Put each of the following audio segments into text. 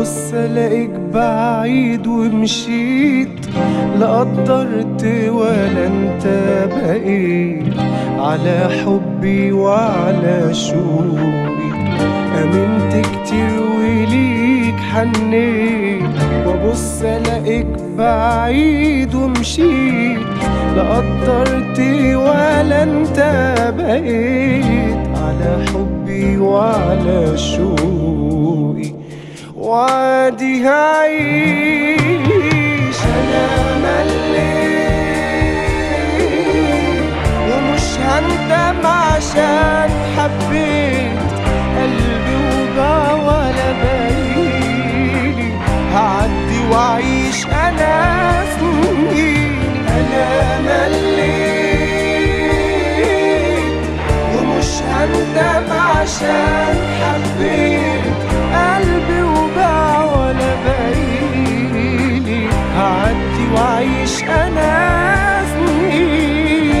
وابص الاقيك بعيد ومشيت لا قدرت ولا انت بقيت على حبي وعلى شوقي امنت كتير وليك حنيت وابص الاقيك بعيد ومشيت لا قدرت ولا انت بقيت على حبي وعلى شوقي وعادي هعيش انا مليت ومش هندم عشان حبيت قلبي وجع ولا بالي هعدي واعيش انا سنيني انا مليت ومش هندم عشان حبيت قلبي وجع ولا بالي هعدي واعيش انا سنيني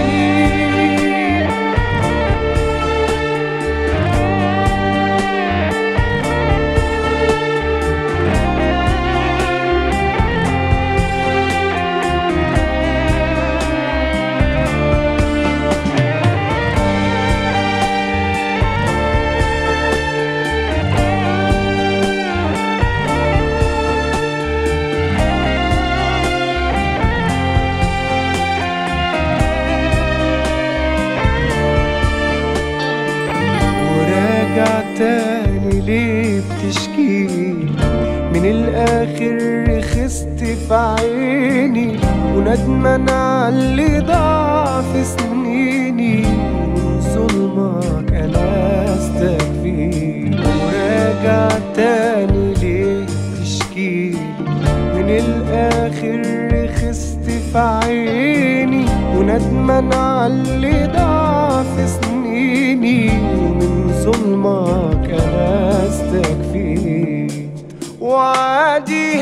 وراجع تاني ليه بتشكيلي من الاخر رخصت في عيني وندمان على اللي ضاع في سنيني من ظلمك انا استكفيت وراجع تاني ليه بتشكيلي من الاخر رخصت في عيني وندمان على اللي ضاع في سنيني من ظلمك انا استكفيت وعادي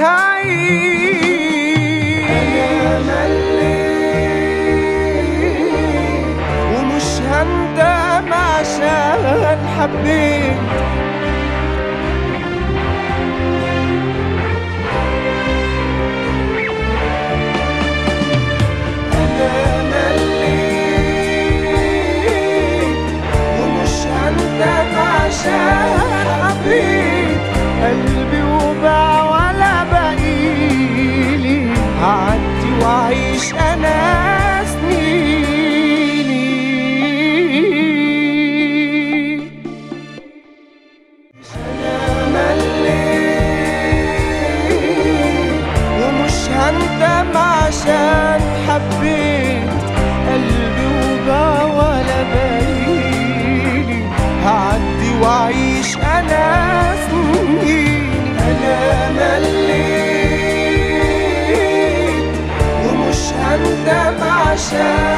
هعيش انا مليت ومش هندم عشان حبيت أنا مليت ومش هندم عشان حبيت قلبي وجع ولا بقيلي هعدي واعيش انا سنيني أنا مليت ومش هندم عشان حبيت قلبي وجع ولا بالي هعدي واعيش انا سنيني انا مليت ومش هندم عشان